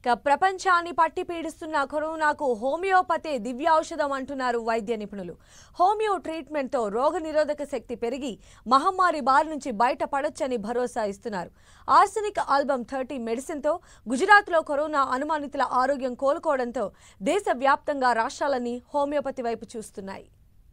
ఇక ప్రపంచాన్ని పట్టి పీడిస్తున్న కరోనాకు హోమియోపతి దివ్యౌషధం అంటున్నారు వైద్య నిపుణులు హోమియో ట్రీట్మెంట్తో రోగ నిరోధక శక్తి పెరిగి మహమ్మారి బారి నుంచి బయటపడొచ్చని భరోసా ఇస్తున్నారు ఆర్సెనిక్ ఆల్బమ్ థర్టీ మెడిసిన్తో గుజరాత్లో కరోనా అనుమానితుల ఆరోగ్యం కోలుకోవడంతో దేశవ్యాప్తంగా రాష్ట్రాలన్నీ హోమియోపతి వైపు చూస్తున్నాయి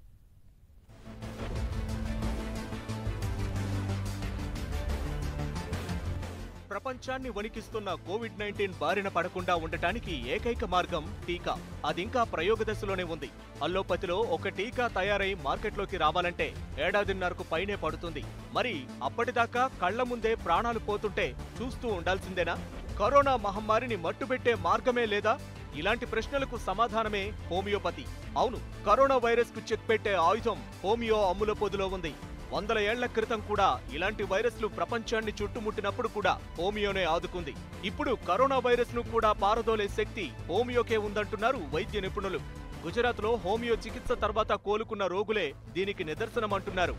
ప్రపంచాన్ని వణికిస్తున్న కోవిడ్ నైన్టీన్ బారిన పడకుండా ఉండటానికి ఏకైక మార్గం టీకా అదింకా ప్రయోగ దశలోనే ఉంది అల్లోపతిలో ఒక టీకా తయారై మార్కెట్లోకి రావాలంటే ఏడాదిన్నరకు పైనే పడుతుంది మరి అప్పటిదాకా కళ్ల ముందే ప్రాణాలు పోతుంటే చూస్తూ ఉండాల్సిందేనా కరోనా మహమ్మారిని మట్టుబెట్టే మార్గమే లేదా ఇలాంటి ప్రశ్నలకు సమాధానమే హోమియోపతి అవును కరోనా వైరస్ కు చెక్ పెట్టే ఆయుధం హోమియో అమ్ముల పొదిలో ఉంది వందల ఏళ్ల క్రితం కూడా ఇలాంటి వైరస్లు ప్రపంచాన్ని చుట్టుముట్టినప్పుడు కూడా హోమియోనే ఆదుకుంది ఇప్పుడు కరోనా వైరస్ ను కూడా పారదోలే శక్తి హోమియోకే ఉందంటున్నారు వైద్య నిపుణులు గుజరాత్ లో హోమియో చికిత్స తర్వాత కోలుకున్న రోగులే దీనికి నిదర్శనమంటున్నారు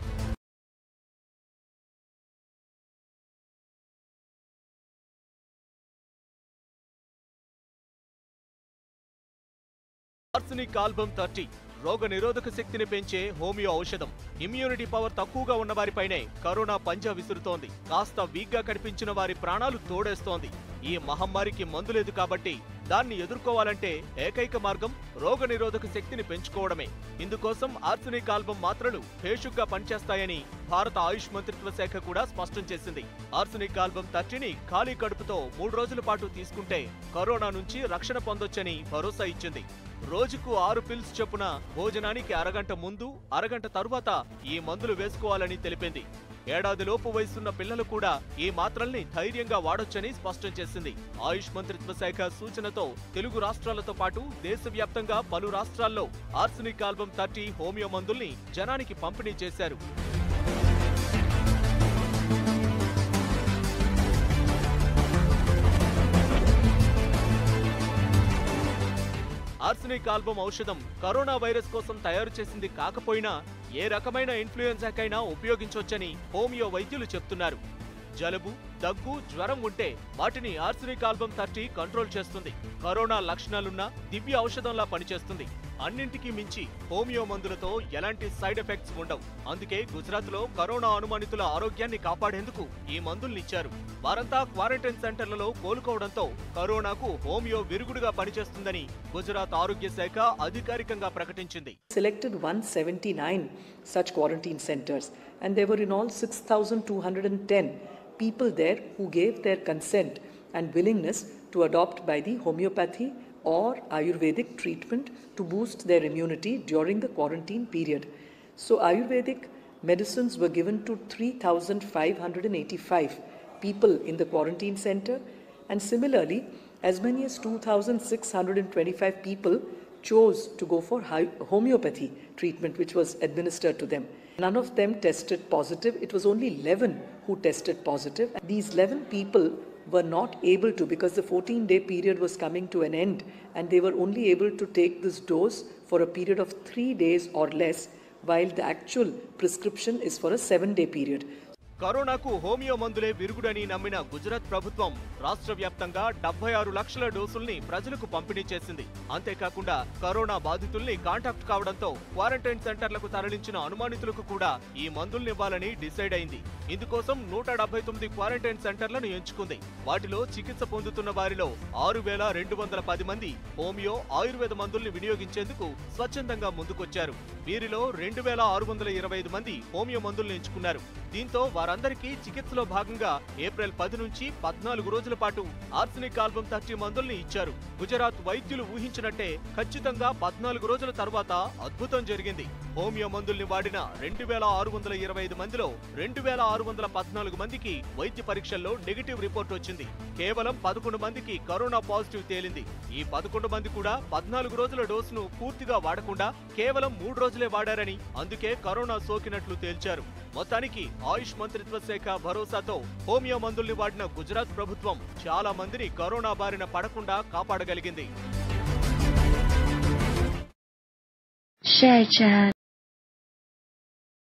ఆర్సనిక్ ఆల్బమ్ థర్టీ రోగ నిరోధక శక్తిని పెంచే హోమియో ఔషధం ఇమ్యూనిటీ పవర్ తక్కువగా ఉన్న వారిపైనే కరోనా పంజా విసురుతోంది కాస్త వీక్ గా కనిపించిన వారి ప్రాణాలు తోడేస్తోంది ఈ మహమ్మారికి మందు లేదు కాబట్టి దాన్ని ఎదుర్కోవాలంటే ఏకైక మార్గం రోగ నిరోధక శక్తిని పెంచుకోవడమే ఇందుకోసం ఆర్సనిక్ ఆల్బమ్ మాత్రలు భేషుగ్గా పనిచేస్తాయని భారత ఆయుష్ మంత్రిత్వ శాఖ కూడా స్పష్టం చేసింది ఆర్సనిక్ ఆల్బమ్ థర్టీని ఖాళీ కడుపుతో మూడు రోజుల పాటు తీసుకుంటే కరోనా నుంచి రక్షణ పొందొచ్చని భరోసా ఇచ్చింది రోజుకు ఆరు పిల్స్ చొప్పున భోజనానికి అరగంట ముందు అరగంట తరువాత ఈ మందులు వేసుకోవాలని తెలిపింది ఏడాదిలోపు వయసున్న పిల్లలు కూడా ఈ మాత్రల్ని ధైర్యంగా వాడొచ్చని స్పష్టం చేసింది ఆయుష్ మంత్రిత్వ శాఖ సూచనతో తెలుగు రాష్ట్రాలతో పాటు దేశవ్యాప్తంగా పలు రాష్ట్రాల్లో ఆర్సనిక్ ఆల్బమ్ థర్టీ హోమియో మందుల్ని జనానికి పంపిణీ చేశారు ఆర్సనిక్ ఆల్బమ్ ఔషధం కరోనా వైరస్ కోసం తయారు చేసింది కాకపోయినా ఏ రకమైన ఇన్ఫ్లుయెన్జాకైనా ఉపయోగించవచ్చని హోమియో వైద్యులు చెప్తున్నారు జలుబు దగ్గు జ్వరం ఉంటే వాటిని ఆర్సనిక్ ఆల్బమ్ థర్టీ కంట్రోల్ చేస్తుంది కరోనా లక్షణాలున్న దివ్య ఔషధంలా పనిచేస్తుంది అన్నింటికీ మించి హోమియో మందులతో ఎలాంటి సైడ్ ఎఫెక్ట్స్ ఉండవు అందుకే గుజరాత్ లో కరోనా అనుమానితుల ఆరోగ్యాన్ని కాపాడేందుకు ఈ మందుల్నిచ్చారు వారంతా క్వారంటైన్ సెంటర్లలో కోలుకోవడంతో కరోనాకు హోమియో విరుగుడుగా పనిచేస్తుందని గుజరాత్ ఆరోగ్య శాఖ అధికారికంగా ప్రకటించింది selected 179 such quarantine centers, and there were in all 6,210 people there who gave their consent and willingness to adopt by the homeopathy or Ayurvedic treatment to boost their immunity during the quarantine period. So, Ayurvedic medicines were given to 3,585 people in the quarantine center, and similarly, as many as 2,625 people chose to go for hy- homeopathy treatment, which was administered to them. None of them tested positive. It was only 11 who tested positive. These 11 people were not able to because the 14 day period was coming to an end and they were only able to take this dose for a period of three days or less, while the actual prescription is for a seven day period. కరోనాకు homeo మందులే విరుగుడని నమ్మిన గుజరాత్ ప్రభుత్వం రాష్ట్ర వ్యాప్తంగా డెబ్బై ఆరు లక్షల డోసుల్ని ప్రజలకు పంపిణీ చేసింది అంతేకాకుండా కరోనా బాధితుల్ని కాంటాక్ట్ కావడంతో క్వారంటైన్ సెంటర్లకు తరలించిన అనుమానితులకు కూడా ఈ మందుల్నివ్వాలని డిసైడ్ అయింది ఇందుకోసం నూట డెబ్బై తొమ్మిది క్వారంటైన్ సెంటర్లను ఎంచుకుంది వాటిలో చికిత్స పొందుతున్న వారిలో ఆరు వేల రెండు వందల పది మంది హోమియో ఆయుర్వేద మందుల్ని వినియోగించేందుకు స్వచ్ఛందంగా ముందుకొచ్చారు వీరిలో రెండు వేల ఆరు వందల ఇరవై ఐదు మంది హోమియో మందుల్ని ఎంచుకున్నారు దీంతో వారందరికీ చికిత్సలో భాగంగా ఏప్రిల్ పది నుంచి పద్నాలుగు రోజుల పాటు ఆర్సనిక్ ఆల్బమ్ థర్టీ మందుల్ని ఇచ్చారు గుజరాత్ వైద్యులు ఊహించినట్టే ఖచ్చితంగా పద్నాలుగు రోజుల తర్వాత అద్భుతం జరిగింది హోమియో మందుల్ని వాడిన రెండు వేల ఆరు వందల ఇరవై ఐదు మందిలో రెండు వేల ఆరు వందల పద్నాలుగు మందికి వైద్య పరీక్షల్లో నెగిటివ్ రిపోర్ట్ వచ్చింది కేవలం పదకొండు మందికి కరోనా పాజిటివ్ తేలింది ఈ పదకొండు మంది కూడా పద్నాలుగు రోజుల డోసును పూర్తిగా వాడకుండా కేవలం మూడు రోజులే వాడారని అందుకే కరోనా సోకినట్లు తేల్చారు మొత్తానికి ఆయుష్ మంత్రిత్వ శాఖ భరోసాతో హోమియో మందుల్ని వాడిన గుజరాత్ ప్రభుత్వం చాలా మందిని కరోనా బారిన పడకుండా కాపాడగలిగింది share chat